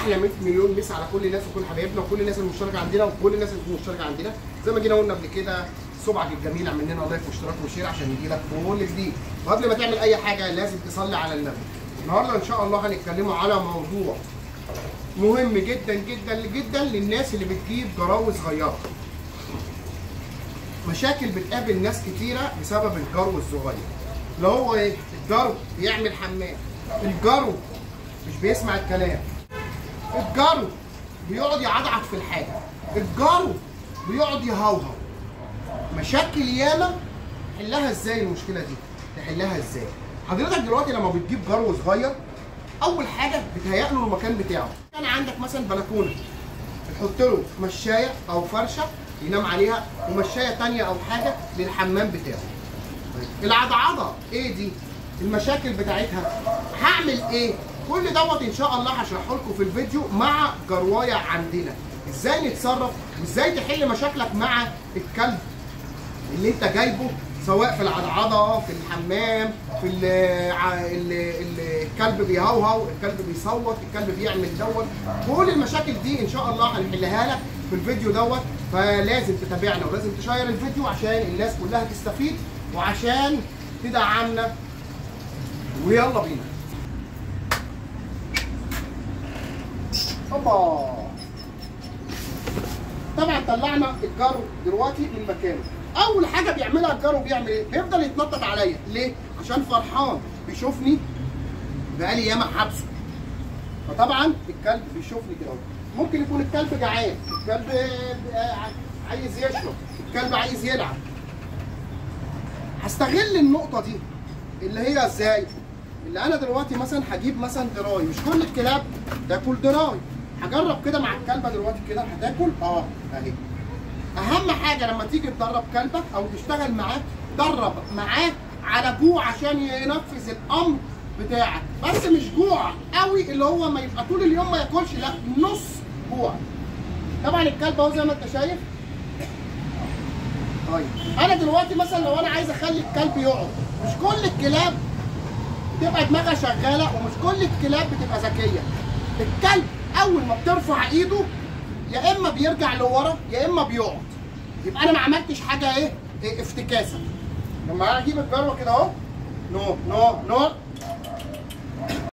احلى 100 مليون مسا على كل الناس وكل حبايبنا وكل الناس المشتركه عندنا وكل الناس اللي مشتركه عندنا زي ما جينا قلنا قبل كده صبعك الجميل اعمل لنا لايك واشتراك وشير عشان يجي لك كل جديد وقبل ما تعمل اي حاجه لازم تصلي على النبي النهارده ان شاء الله هنتكلموا على موضوع مهم جدا جدا جدا للناس اللي بتجيب جراوي صغيره مشاكل بتقابل ناس كتيره بسبب الجرو الصغير اللي هو ايه الجرو بيعمل حمام الجرو مش بيسمع الكلام الجرو بيقعد يعضعض في الحاجه الجرو بيقعد يهوهو مشاكل ياما حلها ازاي المشكله دي تحلها ازاي حضرتك دلوقتي لما بتجيب جرو صغير اول حاجه بتهيأ له المكان بتاعه كان عندك مثلا بلكونه تحط له مشايه او فرشه ينام عليها ومشايه تانية او حاجه للحمام بتاعه العضعضه ايه دي المشاكل بتاعتها هعمل ايه كل دوت ان شاء الله هشرحه لكم في الفيديو مع جروايه عندنا ازاي نتصرف وازاي تحل مشاكلك مع الكلب اللي انت جايبه سواء في العضعضه في الحمام في ال ال ال الكلب بيهوهو الكلب بيصوت الكلب بيعمل دوت كل المشاكل دي ان شاء الله هنحلها لك في الفيديو دوت فلازم تتابعنا ولازم تشير الفيديو عشان الناس كلها تستفيد وعشان تدعمنا ويلا بينا اوبا طبعا طلعنا الجرو دلوقتي من مكانه اول حاجه بيعملها الجرو بيعمل ايه بيفضل يتنطط عليا ليه عشان فرحان بيشوفني بقالي ياما حبسه فطبعا الكلب بيشوفني كده ممكن يكون الكلب جعان الكلب عايز يشرب الكلب عايز يلعب هستغل النقطه دي اللي هي ازاي اللي انا دلوقتي مثلا هجيب مثلا دراي مش كل الكلاب تاكل دراي هجرب كده مع الكلبه دلوقتي كده هتاكل اه اهي اهم حاجه لما تيجي تدرب كلبك او تشتغل معاه درب معاه على جوع عشان ينفذ الامر بتاعك بس مش جوع قوي اللي هو ما يبقى طول اليوم ما ياكلش لا نص جوع طبعا الكلب اهو زي ما انت شايف طيب انا دلوقتي مثلا لو انا عايز اخلي الكلب يقعد مش كل الكلاب بتبقى دماغها شغاله ومش كل الكلاب بتبقى ذكيه الكلب اول ما بترفع ايده يا اما بيرجع لورا يا اما بيقعد يبقى انا ما عملتش حاجه ايه, إيه افتكاسه لما انا اجيب الجروه كده اهو نو نو نو